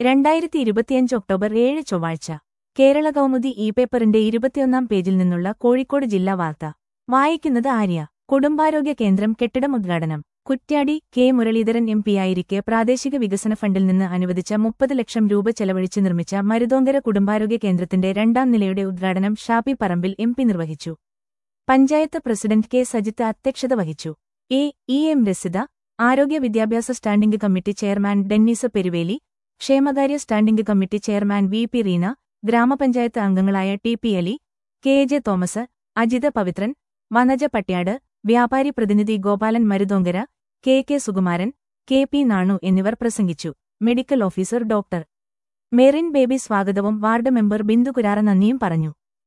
രണ്ടായിരത്തി ഇരുപത്തിയഞ്ച് ഒക്ടോബർ ഏഴ് ചൊവ്വാഴ്ച കേരള കൗമുദി ഇ പേപ്പറിന്റെ ഇരുപത്തിയൊന്നാം പേജിൽ നിന്നുള്ള കോഴിക്കോട് ജില്ലാ വാർത്ത വായിക്കുന്നത് ആര്യ കുടുംബാരോഗ്യ കേന്ദ്രം കെട്ടിടം ഉദ്ഘാടനം കുറ്റ്യാടി കെ മുരളീധരൻ എം പിയായിരിക്കെ പ്രാദേശിക വികസന ഫണ്ടിൽ നിന്ന് അനുവദിച്ച മുപ്പത് ലക്ഷം രൂപ ചെലവഴിച്ച് നിർമ്മിച്ച മരുതോങ്കര കുടുംബാരോഗ്യ കേന്ദ്രത്തിന്റെ രണ്ടാം നിലയുടെ ഉദ്ഘാടനം ഷാപ്പി പറമ്പിൽ എം പി നിർവഹിച്ചു പഞ്ചായത്ത് പ്രസിഡന്റ് കെ സജിത്ത് അധ്യക്ഷത വഹിച്ചു എ ഇ എം രസിത ആരോഗ്യ വിദ്യാഭ്യാസ standing committee chairman Dennis Peruveli ക്ഷേമകാര്യ standing committee chairman V P Reena ഗ്രാമപഞ്ചായത്ത് അംഗങ്ങളായ T P Ali K J Thomas Ajitha Pavithran Vanaja Pattiyad വ്യാപാരി പ്രതിനിധി Gopalan Maruthonkara K K Sukumaran K P Nanu എന്നിവർ പ്രസംഗിച്ചു medical officer doctor Merin Baby സ്വാഗതവും വാർഡ് മെമ്പർ ബിന്ദു കുരാറ നന്ദിയും പറഞ്ഞു